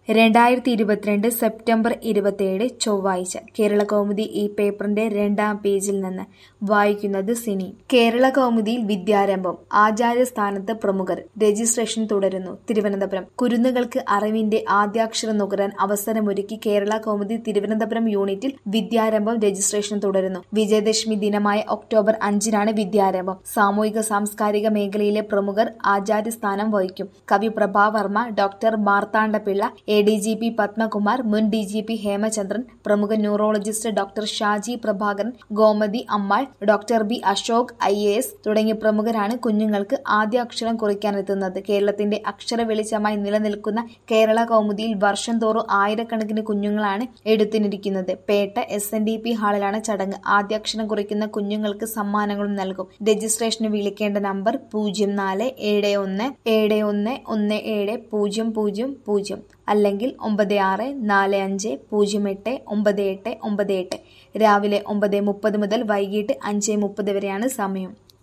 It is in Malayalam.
രണ്ടായിരത്തി ഇരുപത്തിരണ്ട് സെപ്റ്റംബർ ഇരുപത്തിയേഴ് ചൊവ്വാഴ്ച കേരളകൗമുദി ഈ പേപ്പറിന്റെ രണ്ടാം പേജിൽ നിന്ന് വായിക്കുന്നത് സിനി കേരളകൗമുദിയിൽ വിദ്യാരംഭം ആചാര്യസ്ഥാനത്ത് പ്രമുഖർ രജിസ്ട്രേഷൻ തുടരുന്നു തിരുവനന്തപുരം കുരുന്നുകൾക്ക് അറിവിന്റെ ആദ്യാക്ഷരം നുകരാൻ അവസരമൊരുക്കി കേരള കൗമുദി തിരുവനന്തപുരം യൂണിറ്റിൽ വിദ്യാരംഭം രജിസ്ട്രേഷൻ തുടരുന്നു വിജയദശമി ദിനമായ ഒക്ടോബർ അഞ്ചിനാണ് വിദ്യാരംഭം സാമൂഹിക സാംസ്കാരിക മേഖലയിലെ പ്രമുഖർ ആചാര്യസ്ഥാനം വഹിക്കും കവി Prabhavarma doctor Marthandapillai A D G P Padmakumar മുൻ ഡി ജി പി ഹേമചന്ദ്രൻ പ്രമുഖ neurologist doctor Shaji Prabhakaran Gomathi Ammal doctor B Ashok I A S തുടങ്ങിയ പ്രമുഖരാണ് കുഞ്ഞുങ്ങൾക്ക് ആദ്യ അക്ഷരം കുറിക്കാനെത്തുന്നത് കേരളത്തിന്റെ അക്ഷര വെളിച്ചമായി നിലനിൽക്കുന്ന കേരള കൗമുദിയിൽ വർഷം തോറും ആയിരക്കണക്കിന് കുഞ്ഞുങ്ങളാണ് എടുത്തിനിരിക്കുന്നത് Petta S N D P ഹാളിലാണ് ചടങ്ങ് ആദ്യാക്ഷരം കുറിക്കുന്ന കുഞ്ഞുങ്ങൾക്ക് സമ്മാനങ്ങളും നൽകും രജിസ്ട്രേഷന് വിളിക്കേണ്ട നമ്പർ പൂജ്യം നാല് ഏഴ് ഒന്ന് ഏഴ് ഒന്ന് ഒന്ന് ഏഴ് പൂജ്യം പൂജ്യം പൂജ്യം അല്ലെങ്കിൽ ഒമ്പത് ആറ് നാല് അഞ്ച് പൂജ്യം എട്ട് ഒമ്പത് എട്ട് ഒമ്പത് എട്ട് രാവിലെ ഒമ്പത് മുപ്പത് മുതൽ വൈകിട്ട് അഞ്ച് മുപ്പത് വരെയാണ് സമയം